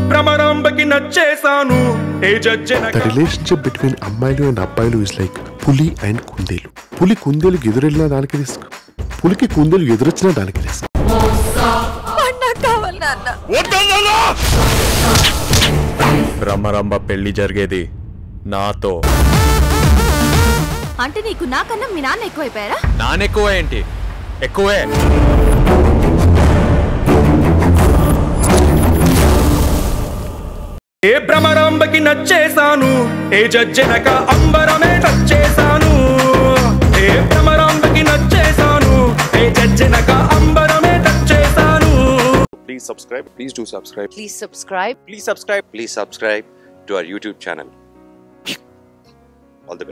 భ్రమరాంబకి నచ్చేసాను ఏ జడ్జెనక ద రిలేషన్షిప్ బిట్వీన్ అమ్మాయిలు అండ్ అబ్బాయిలు ఇస్ లైక్ పులి అండ్ కుందేలు పులి కుందేలుకి ఎదురెళ్ళినా దానికి రిస్క్ పులికి కుందేలు ఎదురొచ్చినా దానికి రిస్క్ వాడు నాకు కావాలి నాన్న బ్రహ్మరంభ పెళ్లి జరిగేది నాతో అంటే నీకు నాకన్నా మీ నాన్న ఎక్కువైపోయారా నానెక్కువ ఏంటి ఎక్కువే ఏ భ్రమరాంబకి నచ్చేసాను ఏ జడ్జెనక అంబరమే టచ్చేసాను ఏ భ్రమరాంబకి నచ్చేసాను ఏ జడ్జెనక అంబరమే టచ్చేసాను please subscribe please do subscribe Please subscribe. please subscribe please subscribe to our youtube channel all the best